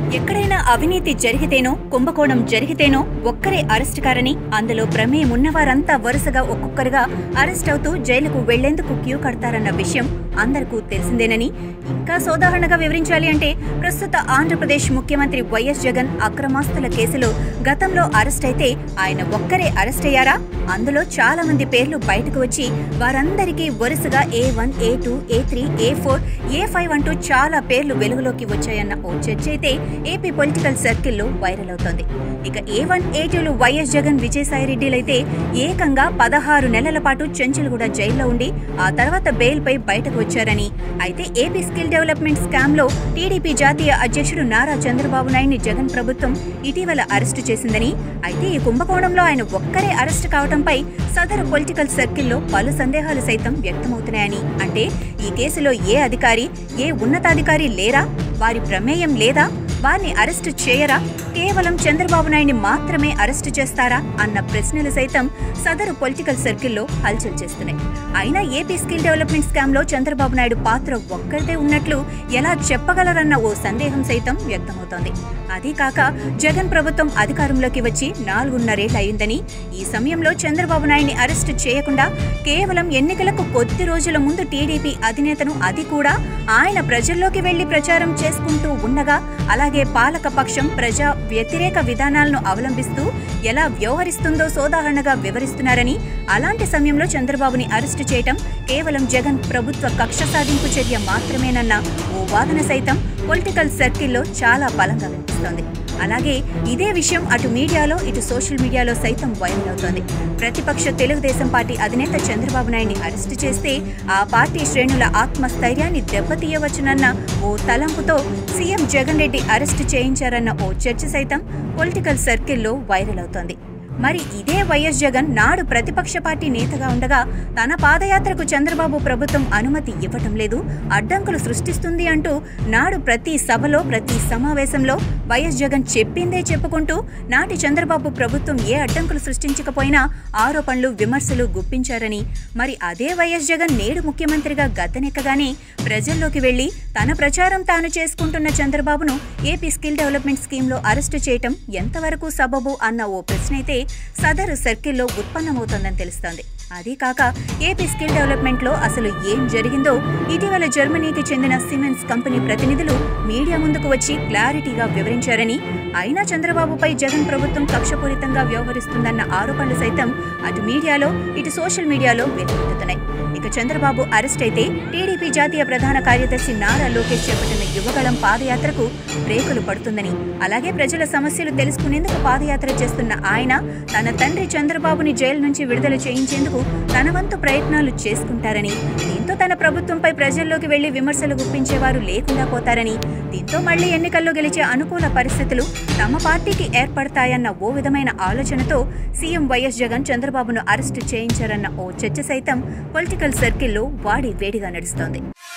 ఎక్కడైనా అవినీతి జరిగితేనో కుంభకోణం జరిగితేనో ఒక్కరే అరెస్ట్ కారని అందులో ప్రమేయం ఉన్నవారంతా వరుసగా ఒక్కొక్కరుగా అరెస్ట్ అవుతూ జైలుకు వెళ్లేందుకు క్యూ కడతారన్న విషయం అందరికీ తెలిసిందేనని ఇంకా సోదాహరణగా వివరించాలి అంటే ప్రస్తుత ఆంధ్రప్రదేశ్ ముఖ్యమంత్రి వైఎస్ జగన్ అక్రమాస్తుల కేసులో గతంలో అరెస్ట్ అయితే ఆయన ఒక్కరే అరెస్ట్ అయ్యారా అందులో చాలా మంది పేర్లు బయటకు వచ్చి వారందరికీ వరుసగా A one A two A three A four A five అంటూ చాలా పేర్లు వెలుగులోకి వచ్చాయన్న ఓ చర్చ అయితే ఏపీ పొలిటికల్ సర్కిల్లో వైరల్ అవుతోంది ఇక ఏ వన్ ఏ టూలు వైఎస్ జగన్ విజయసాయిరెడ్డిలైతే ఏకంగా పదహారు నెలల పాటు చెంచులగూడ జైల్లో ఉండి ఆ తర్వాత బెయిల్ పై బయటకు వచ్చారని అయితే ఏపీ స్కిల్ డెవలప్మెంట్ స్కామ్ లో టీడీపీ జాతీయ అధ్యక్షుడు నారా చంద్రబాబు నాయుడిని జగన్ ప్రభుత్వం ఇటీవల అరెస్టు చేసిందని అయితే ఈ కుంభకోణంలో ఆయన ఒక్కరే అరెస్ట్ కావడంపై సదరు పొలిటికల్ సర్కిల్లో పలు సందేహాలు సైతం వ్యక్తమవుతున్నాయని అంటే ఈ కేసులో ఏ అధికారి ఏ ఉన్నతాధికారి లేరా వారి ప్రమేయం లేదా వారిని అరెస్టు చేయరా కేవలం చంద్రబాబు నాయుడిని మాత్రమే అరెస్టు చేస్తారా అన్న ప్రశ్నలు సైతం సదరు పొలిటికల్ సర్కిల్లో హల్చల్ చేస్తున్నాయి అయినా ఏపీ స్కిల్ డెవలప్మెంట్ స్కామ్ లో చంద్రబాబు నాయుడు పాత్ర ఒక్కరిదే ఉన్నట్లు ఎలా చెప్పగలరన్న ఓ సందేహం సైతం వ్యక్తమవుతోంది అదీ కాక జగన్ ప్రభుత్వం అధికారంలోకి వచ్చి నాలుగున్నరేళ్లు అయిందని ఈ సమయంలో చంద్రబాబు నాయుడిని అరెస్టు చేయకుండా కేవలం ఎన్నికలకు కొద్ది రోజుల ముందు టీడీపీ అధినేతను అది కూడా ఆయన ప్రజల్లోకి వెళ్లి ప్రచారం చేసుకుంటూ ఉండగా అలాగే పాలక పక్షం ప్రజా వ్యతిరేక విధానాలను అవలంబిస్తూ ఎలా వ్యవహరిస్తుందో సోదాహరణగా వివరిస్తున్నారని అలాంటి సమయంలో చంద్రబాబుని అరెస్టు చేయటం కేవలం జగన్ ప్రభుత్వ కక్ష సాధింపు చర్య మాత్రమేనన్న ఓ వాదన సైతం పొలిటికల్ సర్కిల్లో చాలా బలంగా వినిపిస్తోంది అలాగే ఇదే విషయం అటు మీడియాలో ఇటు సోషల్ మీడియాలో సైతం వైరల్ అవుతోంది ప్రతిపక్ష తెలుగుదేశం పార్టీ అధినేత చంద్రబాబు నాయుడిని అరెస్టు చేస్తే ఆ పార్టీ శ్రేణుల ఆత్మస్థైర్యాన్ని దెబ్బతీయవచ్చునన్న ఓ తలంపుతో సీఎం జగన్ రెడ్డి అరెస్టు చేయించారన్న ఓ చర్చ సైతం పొలిటికల్ సర్కిల్లో వైరల్ అవుతోంది మరి ఇదే వైఎస్ జగన్ నాడు ప్రతిపక్ష పార్టీ నేతగా ఉండగా తన పాదయాత్రకు చంద్రబాబు ప్రభుత్వం అనుమతి ఇవ్వటం లేదు అడ్డంకులు సృష్టిస్తుంది అంటూ నాడు ప్రతి సభలో ప్రతి సమావేశంలో వైఎస్ జగన్ చెప్పిందే చెప్పుకుంటూ నాటి చంద్రబాబు ప్రభుత్వం ఏ అడ్డంకులు సృష్టించకపోయినా ఆరోపణలు విమర్శలు గుప్పించారని మరి అదే వైఎస్ జగన్ నేడు ముఖ్యమంత్రిగా గద్దెనెక్కగానే ప్రజల్లోకి వెళ్లి తన ప్రచారం తాను చేసుకుంటున్న చంద్రబాబును ఏపీ స్కిల్ డెవలప్మెంట్ స్కీమ్లో అరెస్టు చేయటం ఎంతవరకు సబబు అన్న ఓ ప్రశ్న అయితే సదరు సర్కిల్లో ఉత్పన్నమవుతోందని తెలుస్తోంది అదీ కాక ఏపీ స్కిల్ డెవలప్మెంట్లో అసలు ఏం జరిగిందో ఇటీవల జర్మనీకి చెందిన సిమెన్స్ కంపెనీ ప్రతినిధులు మీడియా ముందుకు వచ్చి క్లారిటీగా వివరించారని అయినా చంద్రబాబుపై జగన్ ప్రభుత్వం కక్షపూరితంగా వ్యవహరిస్తుందన్న ఆరోపణలు సైతం అటు మీడియాలో ఇటు సోషల్ మీడియాలో వెలువెత్తుతున్నాయి ఇక చంద్రబాబు అరెస్ట్ అయితే టీడీపీ జాతీయ ప్రధాన కార్యదర్శి నారా లోకేష్ చేపట్టిన యువగళం పాదయాత్రకు బ్రేకులు పడుతుందని అలాగే ప్రజల సమస్యలు తెలుసుకునేందుకు పాదయాత్ర చేస్తున్న ఆయన తన తండ్రి చంద్రబాబుని జైలు నుంచి విడుదల చేయించేందుకు తన వంతు ప్రయత్నాలు చేసుకుంటారని దీంతో తన ప్రభుత్వంపై ప్రజల్లోకి వెళ్లి విమర్శలు గుప్పించేవారు లేకుండా పోతారని దీంతో మళ్లీ ఎన్నికల్లో గెలిచే అనుకూల పరిస్థితులు తమ పార్టీకి ఏర్పడతాయన్న ఓ విధమైన ఆలోచనతో సీఎం వైఎస్ జగన్ చంద్రబాబును అరెస్టు చేయించారన్న ఓ చర్చ సైతం పొలిటికల్ సర్కిల్లో వాడి వేడిగా నడుస్తోంది